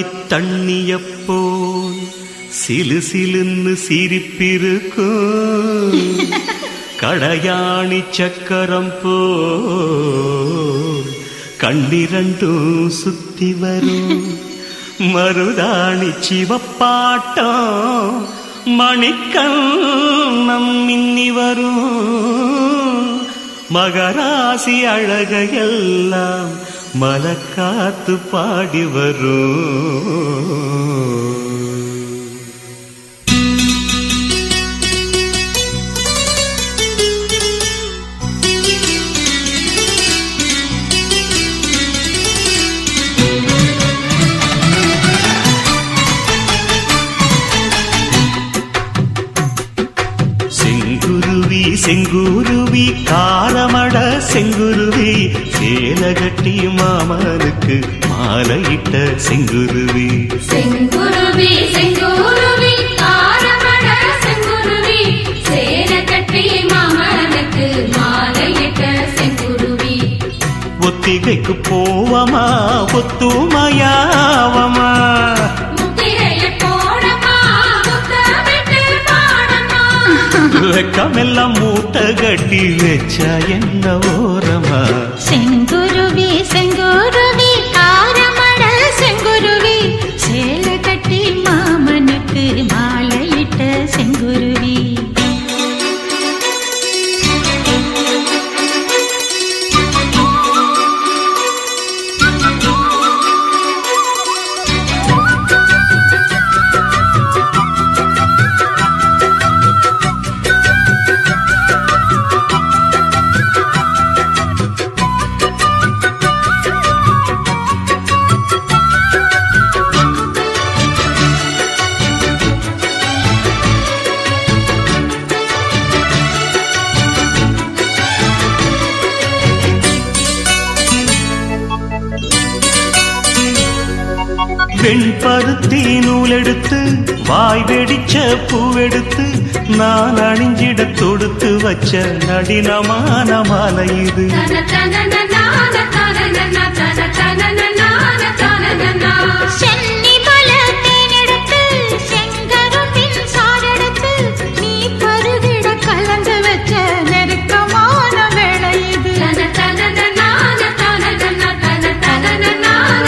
தண்ணியப்போல் சிலு சிலுன்னு சிரிப்பிருக்கும் கடையாணி சக்கரம் போல் கண்ணிரண்டும் சுத்தி வரும் மருதாணி சிவப்பாட்டம் மணிக்கண்ணம் மின்னி வரும் மகராசி அழகையெல்லாம் மலக்காத்து பாடி வரும் செங்குருவி செங்குருவி காரமட செங்குருவி சேலகட்டி மாமனுக்கு மாலையிட்ட செங்குருவி செங்குருவி செங்குருவி ஆரமட செங்குருவி சேர கட்டி மாமனுக்கு மாலையிட்ட செங்குருவி ஒத்திகைக்கு போவமா ஒத்துமையாவமா முத்திரைய போடமா முத்தமிட்டு பாடமா வெக்கமெல்லாம் மூட்டை கட்டி வச்சா என்ன ஓரமா செங்குருவி செங்குருவி காரமட செங்குருவி சேலை கட்டி மாமனுக்கு மாலையிட்ட செங்குருவி வெண்பருத்தி நூலெடுத்து வாய் வெடிச்ச பூவெடுத்து நான் அணிஞ்சிட தொடுத்து வச்ச நடினமான மாலை இது தன தன நான தன தன தன நான தன சென்னி பல தேனெடுத்து செங்கரும்பின் சாரெடுத்து நீ பருகிட கலந்து வச்ச நெருக்கமான வேளை இது தன தன நான தன தன தன நான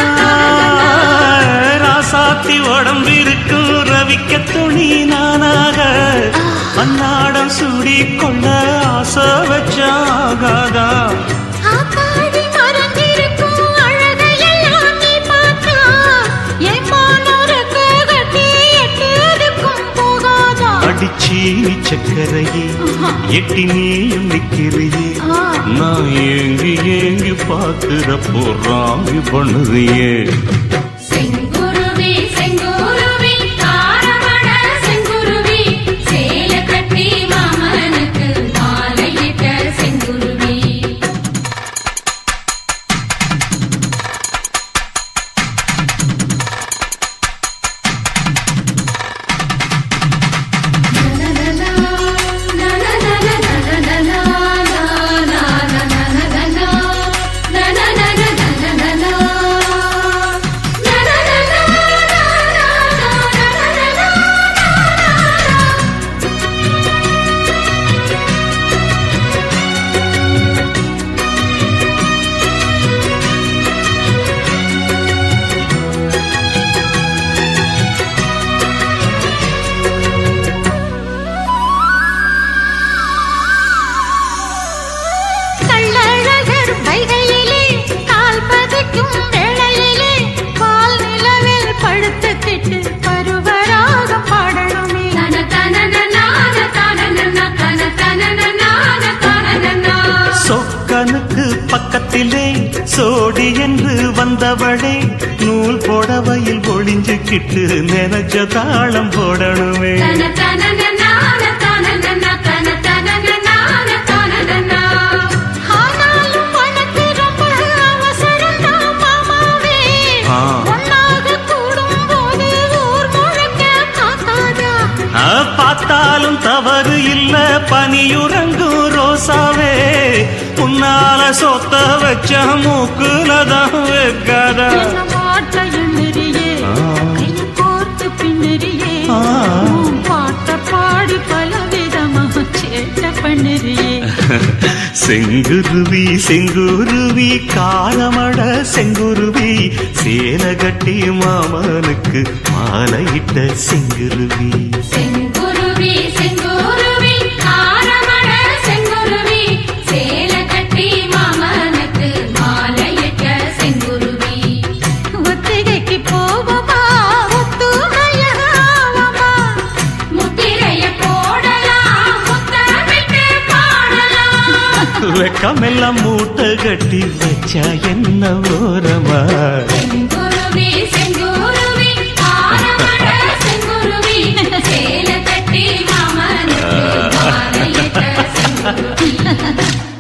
ராசாத்தி உடம்பிருக்கும் ரவிக்க துணி நானாக அன்னாடம் சூடி கொள்ள ஆசை வச்சாகாதா ஆத்தாடி மறந்திருக்கும் அழகையெல்லாம் நீ பார்த்தா என் மானோருக்கு கட்டி எட்டதுக்கும் போகாதா அடிச்சி சக்கரையே எட்டி நீயும் நிக்கிறியே ஆ. நான் ஏங்கி ஏங்கி பாக்குறப்போ ராங்கி பண்ணுறியே செங்குருவி செங்குருவி ஆரமட செங்குருவி சேல கட்டி மாமனுக்கு மாலையிட்ட செங்குருவி கள்ளழகர் வைகையிலே கால் பதிக்கும் வேளையிலே பால் நிலவில் படுத்துக்கிட்டு பருவராகம் பாடணுமே சொக்கனுக்கு பக்கத்திலே சோடி என்று வந்தவளே நூல் புடவையில் ஒளிஞ்சுக்கிட்டு நினைச்ச தாளம் போடணுமே ஆனாலும் உனக்கு ரொம்ப அவசரம் தான் மாமாவே ஆ. ஒன்னாக கூடும் போது ஊர் முழுக்க காத்தாதா ஆ, பார்த்தாலும் தவறு இல்ல பனியுறங்கும் ரோசாவே உன்னால சொத்த வச்ச மூக்குல தான் வைக்காதா என்ன மாட்ட எண்ணிரியே ஆ. செங்குருவி செங்குருவி காரமட செங்குருவி சேல கட்டி மாமனுக்கு மாலையிட்ட செங்குருவி செங்குருவி செங்குருவி காரமட செங்குருவி சேல கட்டி மாமனுக்கு மாலையிட்ட செங்குருவி ஒத்திகைக்கு போவோமா ஒத்துமையாவமா முத்திரைய போடலாம் முத்தமிட்டு பாடலாம் வெக்கமெல்லாம் மூட்டை கட்டி வச்சா என்ன ஓரமா செங்குருவி செங்குருவி காரமட செங்குருவி சேல கட்டி மாமனுக்கு மாலையிட்ட செங்குருவி